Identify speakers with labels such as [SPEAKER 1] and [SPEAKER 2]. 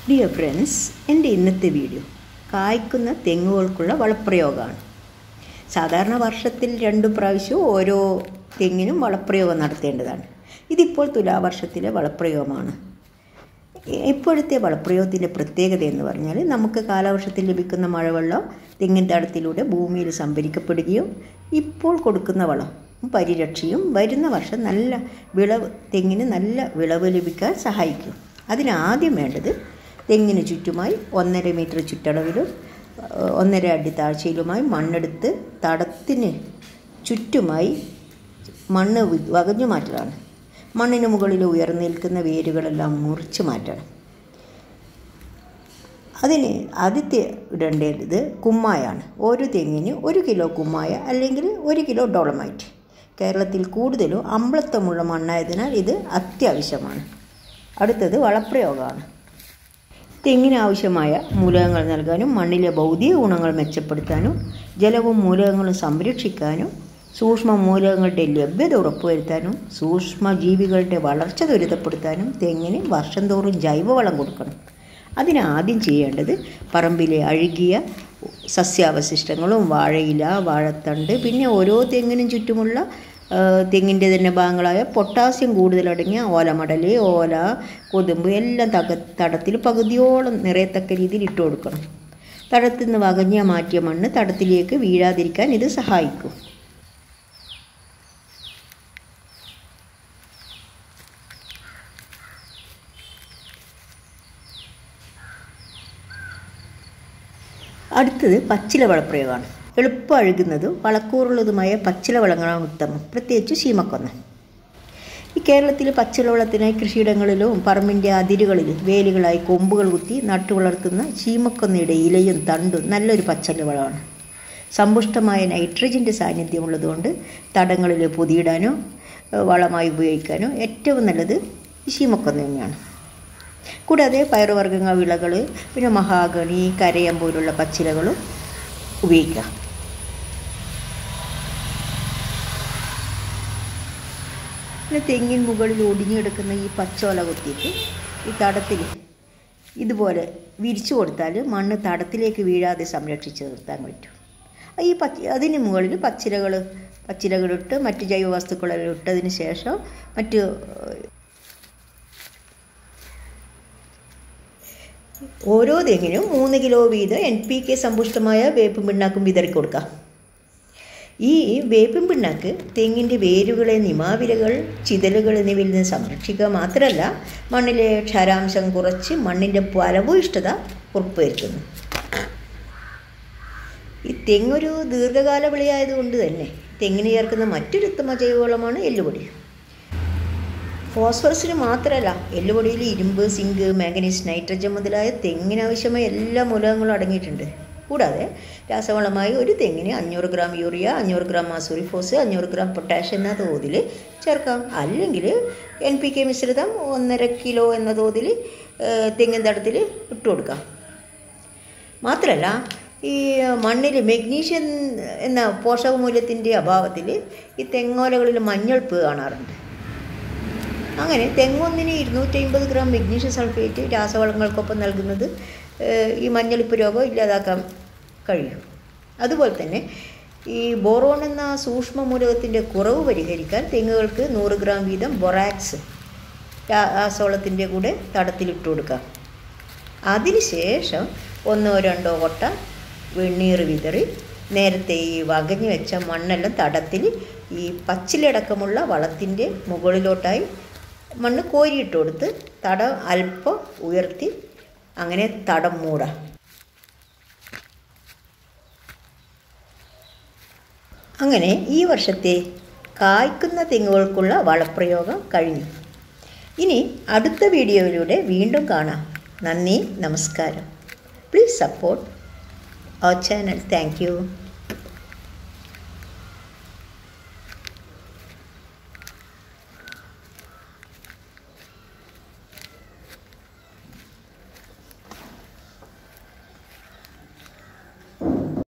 [SPEAKER 1] dear friends എൻ്റെ ഇന്നത്തെ video കായ്ക്കുന്ന തെങ്ങുകൾക്കുള്ള വളപ്രയോഗമാണ് സാധാരണ വർഷത്തിൽ രണ്ട് പ്രാവശ്യവും ഓരോ തെങ്ങിനും വളപ്രയോഗം നടത്തേണ്ടതാണ് ഇതിപ്പോൾ തുലാവർഷത്തിലെ വളപ്രയോഗമാണ് ഇപ്പോഴത്തെ വളപ്രയോഗത്തിൻ്റെ പ്രത്യേകത എന്ന് പറഞ്ഞാൽ നമുക്ക് കാലവർഷത്തിൽ ലഭിക്കുന്ന മഴവെള്ളം തെങ്ങിൻ തടത്തിലൂടെ ഭൂമിയിൽ സംഭരിക്കപ്പെടുകയും ഇപ്പോൾ കൊടുക്കുന്ന വളം പരിരക്ഷയും വരുന്ന വർഷം നല്ല വിളവ് തെങ്ങിന് നല്ല വിളവ് ലഭിക്കാൻ സഹായിക്കും അതിനാദ്യം വേണ്ടത് തെങ്ങിന് ചുറ്റുമായി ഒന്നര മീറ്റർ ചുറ്റളവിലും ഒന്നര അടി താഴ്ചയിലുമായി മണ്ണെടുത്ത് തടത്തിന് ചുറ്റുമായി മണ്ണ് വകഞ്ഞു മാറ്റലാണ് മണ്ണിന് മുകളിൽ ഉയർന്നു നിൽക്കുന്ന വേരുകളെല്ലാം മുറിച്ച് മാറ്റണം അതിന് ആദ്യത്തെ ഇടേണ്ടത് കുമ്മായാണ് ഒരു തെങ്ങിന് ഒരു കിലോ കുമ്മായ അല്ലെങ്കിൽ ഒരു കിലോ ഡോളമൈറ്റ് കേരളത്തിൽ കൂടുതലും അമ്ലത്വമുള്ള മണ്ണായതിനാൽ ഇത് അത്യാവശ്യമാണ് അടുത്തത് വളപ്രയോഗമാണ് തെങ്ങിന് ആവശ്യമായ മൂലകങ്ങൾ നൽകാനും മണ്ണിലെ ഭൗതിക ഗുണങ്ങൾ മെച്ചപ്പെടുത്താനും ജലവും മൂലകങ്ങളും സംരക്ഷിക്കാനും സൂക്ഷ്മ മൂലകങ്ങളുടെ ലഭ്യത ഉറപ്പുവരുത്താനും സൂക്ഷ്മ ജീവികളുടെ വളർച്ച ത്വരിതപ്പെടുത്താനും തെങ്ങിന് വർഷം തോറും ജൈവവളം കൊടുക്കണം അതിനാദ്യം ചെയ്യേണ്ടത് പറമ്പിലെ അഴുകിയ സസ്യാവശിഷ്ടങ്ങളും വാഴയില വാഴത്തണ്ട് പിന്നെ ഓരോ തെങ്ങിനും ചുറ്റുമുള്ള തെങ്ങിൻ്റെ തന്നെ ഭാഗങ്ങളായ പൊട്ടാസ്യം കൂടുതലടങ്ങിയ ഓലമടൽ ഓല കൊതുമ്പ് എല്ലാം തക തടത്തിൽ പകുതിയോളം നിറയത്തക്ക രീതിയിൽ ഇട്ട് കൊടുക്കണം തടത്തിൽ നിന്ന് വകഞ്ഞ മാറ്റിയ മണ്ണ് തടത്തിലേക്ക് വീഴാതിരിക്കാൻ ഇത് സഹായിക്കും അടുത്തത് പച്ചില വളപ്രയോഗമാണ് എളുപ്പം അഴുകുന്നതും വളക്കൂറുള്ളതുമായ പച്ചില വളങ്ങളാണ് ഉത്തമം പ്രത്യേകിച്ച് ശീമക്കൊന്ന ഈ കേരളത്തിൽ പച്ചില വളത്തിനായി കൃഷിയിടങ്ങളിലും പറമ്പിൻ്റെ അതിരുകളിലും വേലുകളായി കൊമ്പുകൾ കുത്തി നട്ടു വളർത്തുന്ന ശീമക്കൊന്നയുടെ ഇലയും തണ്ടും നല്ലൊരു പച്ചില വളമാണ് സമ്പുഷ്ടമായ നൈട്രജൻ്റെ സാന്നിധ്യമുള്ളതുകൊണ്ട് തടങ്ങളിൽ പൊതിയിടാനോ വളമായി ഉപയോഗിക്കാനോ ഏറ്റവും നല്ലത് ശീമക്കൊന്ന തന്നെയാണ് കൂടാതെ പയറുവർഗ്ഗങ്ങൾ വിളകൾ പിന്നെ മഹാഗണി കരയം പോലുള്ള പച്ചിലകളും ഉപയോഗിക്കാം പിന്നെ തെങ്ങിൻ മുകളിൽ ഒടിഞ്ഞു കിടക്കുന്ന ഈ പച്ചോല കൊത്തിയിട്ട് ഈ തടത്തിൽ ഇതുപോലെ വിരിച്ചു കൊടുത്താൽ മണ്ണ് തടത്തിലേക്ക് വീഴാതെ സംരക്ഷിച്ച് നിർത്താൻ പറ്റും ഈ പച്ച അതിന് മുകളിൽ പച്ചിലകൾ പച്ചിലകളിട്ട് മറ്റ് ജൈവവസ്തുക്കളെല്ലാം ഇട്ടതിന് ശേഷം മറ്റ് ഓരോ തെങ്ങിനും മൂന്ന് കിലോ വീതം എൻ പി കെ സമ്പുഷ്ടമായ വേപ്പും പിണ്ണാക്കും വിതറി കൊടുക്കാം ഈ വേപ്പും പിണ്ണാക്ക് തെങ്ങിൻ്റെ വേരുകളെ നിമാവിലകൾ ചിതലുകൾ എന്നിവയിൽ നിന്ന് സംരക്ഷിക്കുക മാത്രമല്ല മണ്ണിലെ ക്ഷാരാംശം കുറച്ച് മണ്ണിൻ്റെ ഫലഭൂയിഷ്ഠത ഉറപ്പുവരുത്തുന്നു ഈ തെങ്ങൊരു ദീർഘകാല വിളയായതുകൊണ്ട് തന്നെ തെങ്ങിന് ചേർക്കുന്ന മറ്റൊരു ഉത്തമ ജൈവവളമാണ് എല്ലുപൊടി ഫോസ്ഫറസിന് മാത്രമല്ല എല്ലുപൊടിയിൽ ഇരുമ്പ് സിങ്ക് മാംഗനീസ് നൈട്രജൻ മുതലായ തെങ്ങിനാവശ്യമായ എല്ലാ മൂലകങ്ങളും അടങ്ങിയിട്ടുണ്ട് കൂടാതെ രാസവളമായി ഒരു തെങ്ങിന് അഞ്ഞൂറ് ഗ്രാം യൂറിയ അഞ്ഞൂറ് ഗ്രാം മാസൂറിഫോസ് അഞ്ഞൂറ് ഗ്രാം പൊട്ടാഷ്യം എന്ന തോതിൽ ചേർക്കാം അല്ലെങ്കിൽ എൻ പി കെ മിശ്രിതം ഒന്നര കിലോ എന്ന തോതിൽ തെങ്ങിൻ തടത്തിൽ ഇട്ട് കൊടുക്കാം മാത്രമല്ല ഈ മണ്ണിൽ മെഗ്നീഷ്യൻ എന്ന പോഷകമൂല്യത്തിൻ്റെ അഭാവത്തിൽ ഈ തെങ്ങോലകളിൽ മഞ്ഞൾപ്പ് കാണാറുണ്ട് അങ്ങനെ തെങ്ങൊന്നിന് ഇരുന്നൂറ്റി അമ്പത് ഗ്രാം മെഗ്നീഷ്യം സൾഫേറ്റ് രാസവളങ്ങൾക്കൊപ്പം നൽകുന്നത് ഈ മഞ്ഞളിപ്പ് രോഗം ഇല്ലാതാക്കാൻ കഴിയും അതുപോലെ തന്നെ ഈ ബോറോൺ എന്ന സൂക്ഷ്മ മൂലകത്തിൻ്റെ കുറവ് പരിഹരിക്കാൻ തെങ്ങുകൾക്ക് നൂറ് ഗ്രാം വീതം ബൊറാക്സ് രാസവളത്തിൻ്റെ കൂടെ തടത്തിലിട്ട് കൊടുക്കാം അതിനുശേഷം ഒന്നോ രണ്ടോ കൊട്ട വെണ്ണീർ വിതറി നേരത്തെ ഈ വകഞ്ഞു വെച്ച മണ്ണെല്ലാം തടത്തിൽ ഈ പച്ചിലടക്കമുള്ള വളത്തിൻ്റെ മുകളിലോട്ടായി മണ്ണ് കോരിയിട്ട് കൊടുത്ത് തടം അല്പം ഉയർത്തി അങ്ങനെ തടം മൂടാം അങ്ങനെ ഈ വർഷത്തെ കായ്ക്കുന്ന തെങ്ങുകൾക്കുള്ള വളപ്രയോഗം കഴിഞ്ഞു ഇനി അടുത്ത വീഡിയോയിലൂടെ വീണ്ടും കാണാം നന്ദി നമസ്കാരം please support our channel thank U